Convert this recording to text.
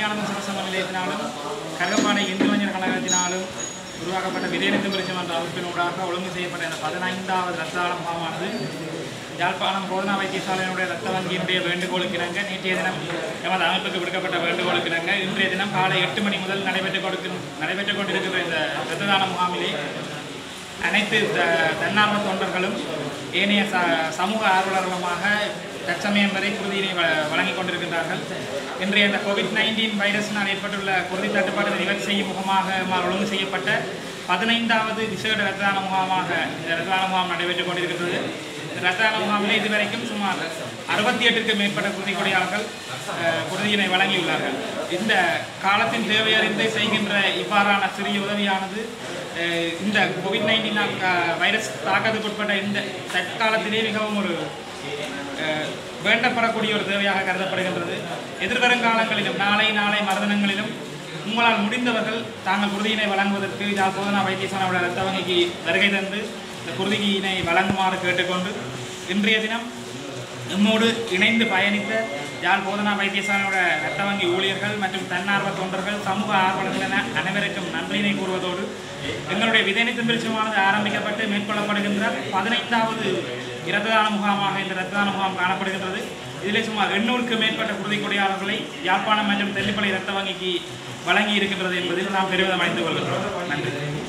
சிவஞானந்த சிவசம நிலையத்தினாலும் கருகப்பானை இந்து மஞ்சள் கழகத்தினாலும் உருவாக்கப்பட்ட விதைநிறுத்த வெளிச்சம் என்ற அமைப்பினூடாக ஒழுங்கு செய்யப்பட்ட இந்த பதினைந்தாவது ரத்த தான முகாமானது யாழ்ப்பாணம் போதனா வைத்தியசாலையினுடைய ரத்த வங்கியினுடைய வேண்டுகோளுக்கு இணங்க நேற்றைய தினம் எமது அமைப்புக்கு விடுக்கப்பட்ட வேண்டுகோளுக்கு இணங்க இன்றைய தினம் காலை எட்டு மணி முதல் நடைபெற்றுக் கொடுக்கும் நடைபெற்றுக் கொண்டிருக்கிற இந்த ரத்த தான முகாமிலே அனைத்து த- தன்னார்வ தொண்டர்களும் ஏனைய ச சமூக ஆர்வலர்களுமாக தற்சமயம் வரை குருதியினை வ- வழங்கிக் கொண்டிருக்கின்றார்கள் இன்றைய இந்த கோவிட் நைன்டீன் வைரஸினால் ஏற்பட்டுள்ள குருதி தட்டுப்பாட்டை நிவர்த்தி செய்யும் முகமாக மா- ஒழுங்கு செய்யப்பட்ட பதினைந்தாவது விசேட ரத்ததான முகாமாக இந்த ரத்ததான முகாம் நடைபெற்றுக் கொண்டிருக்கிறது இந்த ரத்ததான முகாமில் இதுவரைக்கும் சுமார் அறுபத்தி எட்டுக்கும் மேற்பட்ட குருதி கொடையாளர்கள் அஹ், குருதியினை வழங்கியுள்ளார்கள் இந்த காலத்தின் தேவையறிந்து செய்கின்ற இவ்வாறான சிறிய உதவியானது அஹ் இந்த கோவிட் நைன்டீன் வைரஸ் தாக்கத்துக்குட்பட்ட இந்த தற்காலத்திலே மிகவும் ஒரு அஹ், வேண்டப்படக்கூடிய ஒரு தேவையாக கருதப்படுகின்றது எதிர்வரும் காலங்களிலும் நாளை நாளை மறுதினங்களிலும் உங்களால் முடிந்தவர்கள் தாங்கள் குருதியினை வழங்குவதற்கு யாழ் போதனா வைத்தியசாலையோட ரத்த வங்கிக்கு வருகை தந்து இந்த குருதியினை வழங்குமாறு கேட்டுக்கொண்டு இன்றைய தினம் நம்மோடு இணைந்து பயணித்த யாழ் போதனா வைத்தியசாலையோட இரத்த வங்கி ஊழியர்கள் மற்றும் தன்னார்வ தொண்டர்கள் சமூக ஆர்வலர்கள் என அனைவருக்கும் நன்றியினை கூறுவதோடு எங்களுடைய விதைநித்த பிரிச்சமானது ஆரம்பிக்கப்பட்டு மேற்கொள்ளப்படுகின்ற பதினைந்தாவது இரத்த தான முகாமாக இந்த இரத்த தான முகாம் காணப்படுகின்றது இதிலே சுமார் எண்ணூறுக்கு மேற்பட்ட குருதி கொடையாளர்களை யாழ்ப்பாணம் மற்றும் தெல்லிப்பள்ளி இரத்த வங்கிக்கு வழங்கி இருக்கின்றது என்பதில் நாம் பெருமிதம் அடைந்து கொள்கின்றோம் நன்றி